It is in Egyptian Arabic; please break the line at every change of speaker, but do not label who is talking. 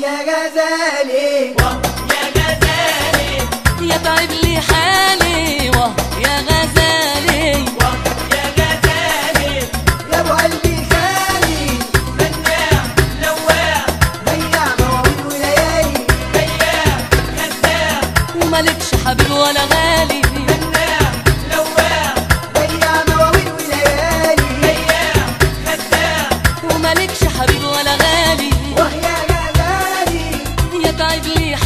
يا غزالي
يا غزالي
يا تعب لي حالي واه يا غزالي
يا غزالي
يا ابو قلبي خالي
مناع لواع
ضيع مواويل وليالي
بياع خداع
ومالكش حبيب ولا غالي
مناع لواع
ضيع مواويل وليالي
بياع خداع
ومالكش حبيب ولا غالي
واه يا غزالي
يا تعب لي